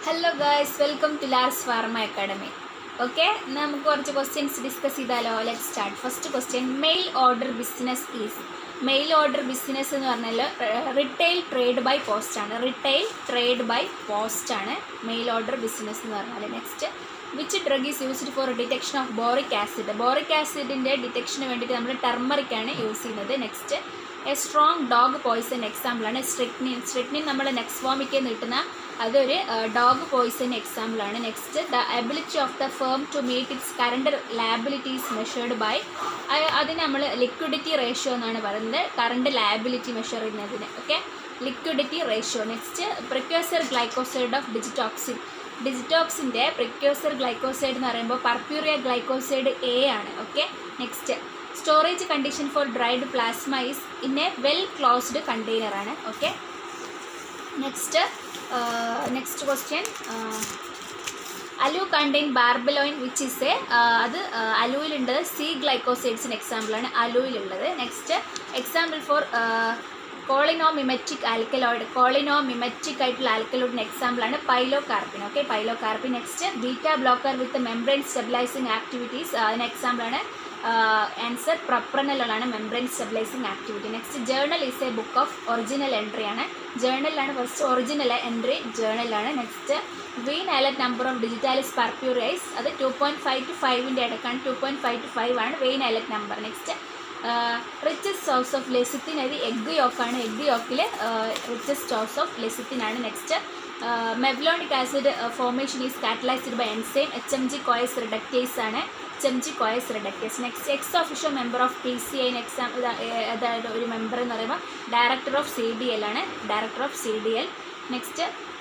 hello guys welcome to Lars pharma academy okay നമുക്ക് കുറച്ച് questions discuss ചെയ്താലോ let start first question mail order business is mail order business എന്ന് പറഞ്ഞാൽ retail trade by post ആണ് retail trade by post ആണ് mail order business എന്ന് പറഞ്ഞാൽ next which drug is used for detection of boric acid boric ആസിഡിൻ്റെ ഡിറ്റക്ഷന് വേണ്ടിയിട്ട് നമ്മൾ ടെർമറിക് ആണ് യൂസ് ചെയ്യുന്നത് next a strong dog poison എക്സാമ്പിളാണ് സ്ട്രിക്നിൻ സ്ട്രിക്നിൻ നമ്മൾ നെക്സ്വോമിക്ക് കിട്ടുന്ന അതൊരു ഡോഗ് പോയിസൺ എക്സാമ്പിളാണ് next the ability of the firm to meet its current liabilities measured by അതിന് നമ്മൾ ലിക്വിഡിറ്റി റേഷ്യോ എന്നാണ് പറയുന്നത് കറണ്ട് ലാബിലിറ്റി മെഷർ ചെയ്യുന്നതിന് okay liquidity ratio next precursor glycoside of digitoxin ഡിജിറ്റോക്സിൻ്റെ പ്രിക്യോസർ ഗ്ലൈക്കോസൈഡ് എന്ന് പറയുമ്പോൾ പർപ്യൂറിയ ഗ്ലൈക്കോസൈഡ് എ ആണ് okay next storage condition for dried plasma is in a well closed container ആണ് okay next next question aloe contain barbaloin which is a അത് അലുവിലുള്ളത് C ഗ്ലൈക്കോസൈഡ്സിന് എക്സാമ്പിളാണ് അലുവിലുള്ളത് next example for cholinomimetic alkaloid cholinomimetic ആയിട്ടുള്ള ആൽക്കലോയിഡിന് എക്സാമ്പിളാണ് pilocarpine okay pilocarpine next beta blocker with membrane stabilising activities അതിന് എക്സാമ്പിളാണ് ആൻസർ പ്രൊപ്രനലാണ് membrane stabilising activity next journal is a book of original entry ആണ് ജേർണലാണ് ഫസ്റ്റ് ഒറിജിനൽ എൻട്രി ജേർണലാണ് next veinlet number of digitalis purpurea അത് two point five two ഫൈവിൻ്റെ ഇടക്കാണ് two point five two five ആണ് veinlet number next richest source of lecithin അത് egg യോക്കാണ് egg യോക്കിൽ റിച്ചസ്റ്റ് സോഴ്സ് ഓഫ് ലെസിത്തിൻ ആണ് next mevalonic acid formation is catalysed by enzyme H M G CoA reductase ആണ് H M G CoA reductase next ex official member of P C I exam അതായത് ഒരു member എന്ന് പറയുമ്പോൾ director of C D L ആണ് director of C D L next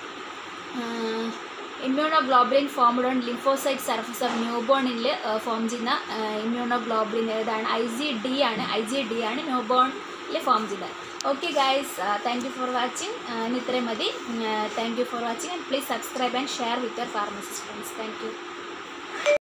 immunoglobulin formed on lymphocyte surface of new ബോണിൽ form ചെയ്യുന്ന immunoglobulin ഏതാണ് I G D ആണ് I G D ആണ് ന്യൂ ബോണിൽ ഫോം ചെയ്യുന്നത് okay guys thank you for watching ഇനി ഇത്രയും മതി thank you for watching and please subscribe and share with your pharmacist friends thank U